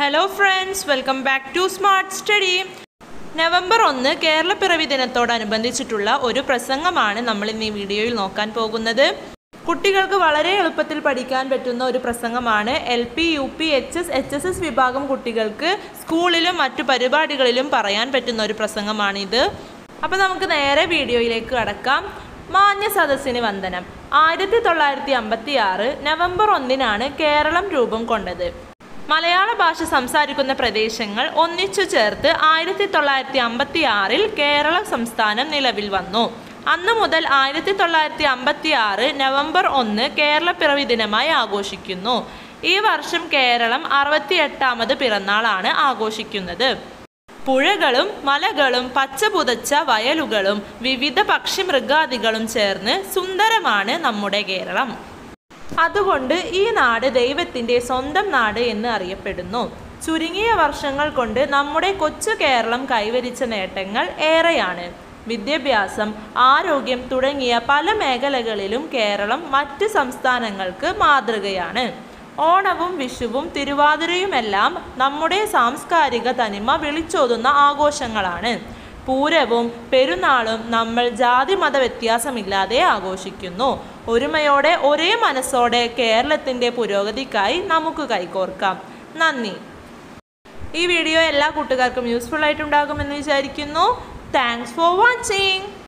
hello friends welcome back to smart study November ഒന്ന് കേരളപ്പിറവി ദിനത്തോടനുബന്ധിച്ചിട്ടുള്ള ഒരു പ്രസംഗമാണ് നമ്മൾ ഇന്ന് ഈ വീഡിയോയിൽ നോക്കാൻ പോകുന്നത് കുട്ടികൾക്ക് വളരെ എളുപ്പത്തിൽ പഠിക്കാൻ പറ്റുന്ന ഒരു പ്രസംഗമാണ് L P U P H S H S S വിഭാഗം കുട്ടികൾക്ക് സ്കൂളിലും മറ്റു പരിപാടികളിലും പറയാൻ പറ്റുന്ന ഒരു പ്രസംഗമാണിത് അപ്പോൾ നമുക്ക് നേരെ വീഡിയോയിലേക്ക് കടക്കാം മാന്യ സദസ്സിന് വന്ദനം ആയിരത്തി തൊള്ളായിരത്തി അമ്പത്തി ആറ് നവംബർ ഒന്നിനാണ് കേരളം രൂപം കൊണ്ടത് മലയാള ഭാഷ സംസാരിക്കുന്ന പ്രദേശങ്ങൾ ഒന്നിച്ചു ചേർത്ത് ആയിരത്തി തൊള്ളായിരത്തി അമ്പത്തി ആറിൽ കേരള സംസ്ഥാനം നിലവിൽ വന്നു അന്നു മുതൽ ആയിരത്തി തൊള്ളായിരത്തി അമ്പത്തി ആറ് നവംബർ ഒന്ന് കേരളപ്പിറവി ദിനമായി ആഘോഷിക്കുന്നു ഈ വർഷം കേരളം അറുപത്തി എട്ടാമത് പിറന്നാളാണ് ആഘോഷിക്കുന്നത് പുഴകളും മലകളും പച്ചപുതച്ച വയലുകളും വിവിധ പക്ഷിമൃഗാദികളും ചേർന്ന് സുന്ദരമാണ് നമ്മുടെ കേരളം അതുകൊണ്ട് ഈ നാട് ദൈവത്തിൻ്റെ സ്വന്തം നാട് എന്ന് അറിയപ്പെടുന്നു ചുരുങ്ങിയ വർഷങ്ങൾ കൊണ്ട് നമ്മുടെ കൊച്ചു കേരളം കൈവരിച്ച നേട്ടങ്ങൾ ഏറെയാണ് വിദ്യാഭ്യാസം ആരോഗ്യം തുടങ്ങിയ പല മേഖലകളിലും കേരളം മറ്റ് സംസ്ഥാനങ്ങൾക്ക് മാതൃകയാണ് ഓണവും വിഷുവും തിരുവാതിരയുമെല്ലാം നമ്മുടെ സാംസ്കാരിക തനിമ വിളിച്ചോതുന്ന ആഘോഷങ്ങളാണ് പൂരവും പെരുന്നാളും നമ്മൾ ജാതി മത വ്യത്യാസമില്ലാതെ ആഘോഷിക്കുന്നു ഒരുമയോടെ ഒരേ മനസ്സോടെ കേരളത്തിൻ്റെ പുരോഗതിക്കായി നമുക്ക് കൈകോർക്കാം നന്ദി ഈ വീഡിയോ എല്ലാ കൂട്ടുകാർക്കും യൂസ്ഫുൾ ആയിട്ടുണ്ടാകുമെന്ന് വിചാരിക്കുന്നു താങ്ക്സ് ഫോർ വാച്ചിങ്